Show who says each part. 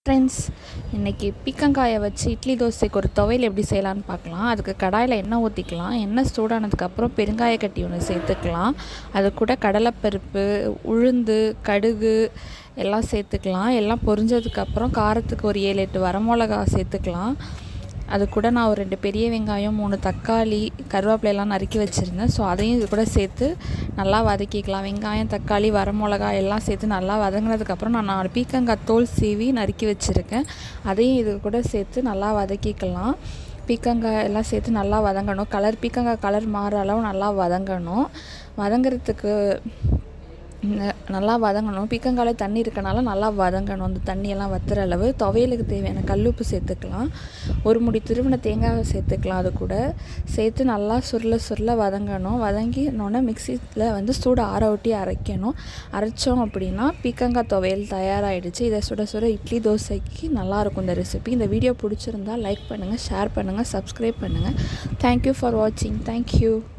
Speaker 1: friends இன்றைக்கி பீக்கங்காயை வச்சு இட்லி தோசைக்கு ஒரு துவையல் எப்படி செய்யலான்னு பார்க்கலாம் அதுக்கு கடாயில் எண்ணெய் ஊற்றிக்கலாம் எண்ணெய் சூடானதுக்கப்புறம் பெருங்காய கட்டி ஒன்று சேர்த்துக்கலாம் அது கூட கடலைப்பருப்பு உளுந்து கடுகு எல்லாம் சேர்த்துக்கலாம் எல்லாம் பொரிஞ்சதுக்கப்புறம் காரத்துக்கு ஒரு ஏழு எட்டு வரமிளகா சேர்த்துக்கலாம் அது கூட நான் ஒரு ரெண்டு பெரிய வெங்காயம் மூணு தக்காளி கருவேப்பிலையெல்லாம் நறுக்கி வச்சுருந்தேன் ஸோ அதையும் இது கூட சேர்த்து நல்லா வதக்கிக்கலாம் வெங்காயம் தக்காளி வரமிளகா எல்லாம் சேர்த்து நல்லா வதங்கினதுக்கப்புறம் நான் நாலு பீக்கங்காய் தோல் சீவி நறுக்கி வச்சுருக்கேன் அதையும் இது கூட சேர்த்து நல்லா வதக்கிக்கலாம் பீக்கங்காய் எல்லாம் சேர்த்து நல்லா வதங்கணும் கலர் பீக்கங்காய் கலர் மாற அளவு நல்லா வதங்கணும் வதங்குறதுக்கு நல்லா வதங்கணும் பீக்கங்கால தண்ணி இருக்கனால நல்லா வதங்கணும் அந்த தண்ணியெல்லாம் வத்துற அளவு துவையலுக்கு தேவையான கல்லுப்பு சேர்த்துக்கலாம் ஒரு முடி திருவின தேங்காவை சேர்த்துக்கலாம் அது கூட சேர்த்து நல்லா சுருள சுருள வதங்கணும் வதங்கினோடனே மிக்சியில் வந்து சூடு ஆற ஒட்டி அரைக்கணும் அரைச்சோம் அப்படின்னா பீக்கங்காய் துவையல் தயாராகிடுச்சு இதை சுட சுட இட்லி தோசைக்கு நல்லாயிருக்கும் இந்த ரெசிபி இந்த வீடியோ பிடிச்சிருந்தா லைக் பண்ணுங்கள் ஷேர் பண்ணுங்கள் சப்ஸ்கிரைப் பண்ணுங்கள் தேங்க்யூ ஃபார் வாட்சிங் தேங்க்யூ